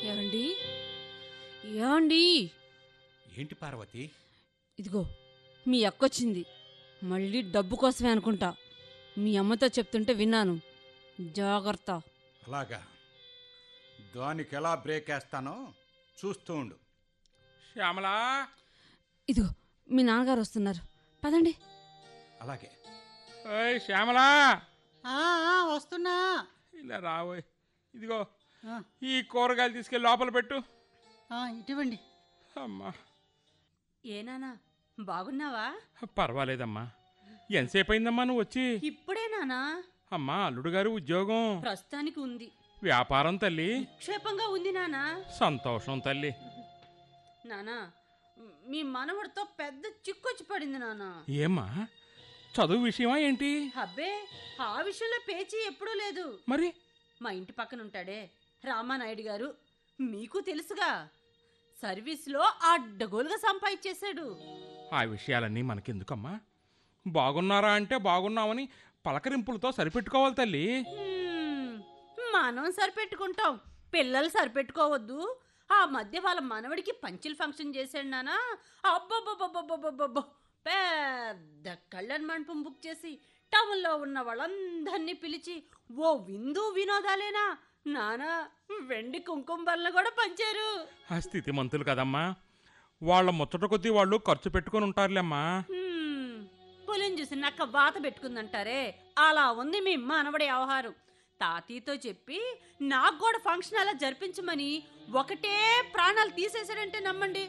ఏమండి ఏమండి ఏంటి పార్వతి ఇదిగో మీ అక్కొచ్చింది మళ్ళీ డబ్బు కోసమే అనుకుంటా మీ అమ్మతో చెప్తుంటే విన్నాను జాగ్రత్త అలాగా దానికి ఎలా బ్రేక్ వేస్తానో చూస్తూ ఉండు శ్యామలా ఇదిగో మీ నాన్నగారు వస్తున్నారు పదండి అలాగే ఓయ్ శ్యామలా ఆ, ఆ, వస్తున్నా ఇలా రావోయ్ ఇదిగో ఆ, ఈ కూరగాయలు తీసుకెళ్ళి లోపల పెట్టు ఆ, ఇటువంటి అమ్మా ఏనానా బాగున్నావా పర్వాలేదమ్మా ఎంతసేపు అయిందమ్మా నువ్వు వచ్చి ఇప్పుడేనానా అమ్మా అల్లుడు గారు ఉద్యోగం ప్రస్తుతానికి ఉంది వ్యాపారం తల్లి క్షేపంగా ఉంది నానా సంతోషం తల్లి నానా మీ మనవడితో పెద్ద చిక్కొచ్చి పడింది నానా ఏమ్మా చదువు విషయమా ఏంటి అబ్బే ఆ విషయంలో పేచీ ఎప్పుడూ లేదు మరి మా ఇంటి పక్కన ఉంటాడే రామానాయుడు గారు మీకు తెలుసుగా సర్వీస్లో అడ్డగోలుగా సంపాదించేశాడు ఆ విషయాలన్నీ మనకెందుకమ్మా బాగున్నారా అంటే బాగున్నామని పలకరింపులతో సరిపెట్టుకోవాలి తల్లి హ్మ్, మనం సరిపెట్టుకుంటాం పిల్లలు సరిపెట్టుకోవద్దు ఆ మధ్య వాళ్ళ మనవడికి పంచిల్ ఫంక్షన్ చేశాడు నానా అబ్బబ్బబ్బబ్బబ్బబ్బబ్బ పెద్ద కళ్యాణ్ మండపం బుక్ చేసి టౌన్లో ఉన్న వాళ్ళందరినీ పిలిచి ఓ విందు వినోదాలేనా నానా వెండి కుంకుమ బల్ల కూడా పంచారు ఆ స్థితిమంతులు కదమ్మా వాళ్ళ ముచ్చట కొద్దీ వాళ్ళు ఖర్చు పెట్టుకొని ఉంటారులేమ్మా హ్మ్, పులిని చూసి నక్క వాత పెట్టుకుందంటారే అలా ఉంది మీ మనవడి వ్యవహారం తాతయ్యతో చెప్పి నాకు కూడా ఫంక్షన్ అలా జరిపించమని ఒకటే ప్రాణాలు తీసేశాడంటే నమ్మండి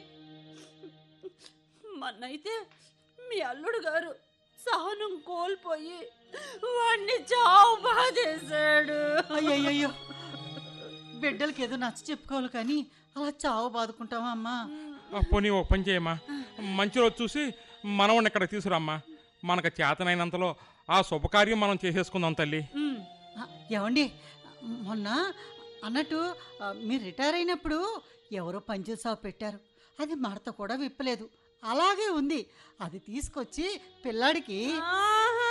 మొన్నైతే మీ అల్లుడు గారు సహనం కోల్పోయి వాణ్ణి చావు బాధేశాడు అయ్యయ్యో బిడ్డలకి ఏదో నచ్చ చెప్పుకోవాలి కానీ అలా చావు బాదుకుంటావా అమ్మా ఆ, పోనీ ఓ పని చేయమ్మా మంచి రోజు చూసి మనవణ్ణి ఇక్కడ తీసుకురమ్మా మనకు చేతనైనంతలో ఆ శుభకార్యం మనం చేసేసుకుందాం తల్లి హ్మ్. ఆ, ఏమండి మొన్న అన్నట్టు ఆ, మీరు రిటైర్ అయినప్పుడు ఎవరో పంచుల షాప్ పెట్టారు అది మడత కూడా విప్పలేదు అలాగే ఉంది అది తీసుకొచ్చి పిల్లాడికి ఆహా!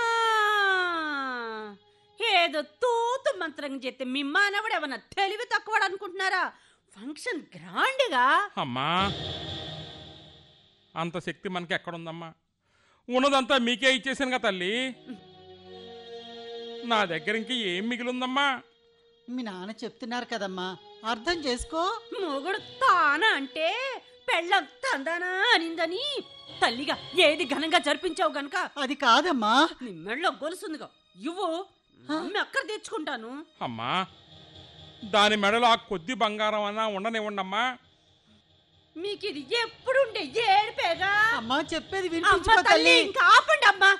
ఏదో తూతు మంత్రం చేస్తే మీ మానవుడు ఏమన్నా తెలివి తక్కువ అనుకుంటున్నారా ఫంక్షన్ గ్రాండ్గా అమ్మా అంత శక్తి మనకి ఎక్కడుందమ్మా ఉన్నదంతా మీకే ఇచ్చేసాను కదా తల్లి నా దగ్గర ఇంక ఏం మిగిలిందమ్మా మీ నాన్న చెప్తున్నారు కదమ్మా అర్థం చేసుకో మొగుడు తానా అంటే పెళ్ళం తందానా అనిందని తల్లిగా ఏది ఘనంగా జరిపించావు గనక అది కాదమ్మా నీ మెళ్ళో గొలుసుందిగా ఇవ్వు అమ్మి అక్కడ తెచ్చుకుంటాను అమ్మా దాని మెడలో ఆ కొద్ది బంగారం అన్నా ఉండనివ్వండమ్మా మీకు ఇది ఎప్పుడుండే ఏడిపేగా అమ్మా చెప్పేది అమ్మ వినిపించుకో తల్లి తల్లి ఇంకా ఆపండి అమ్మా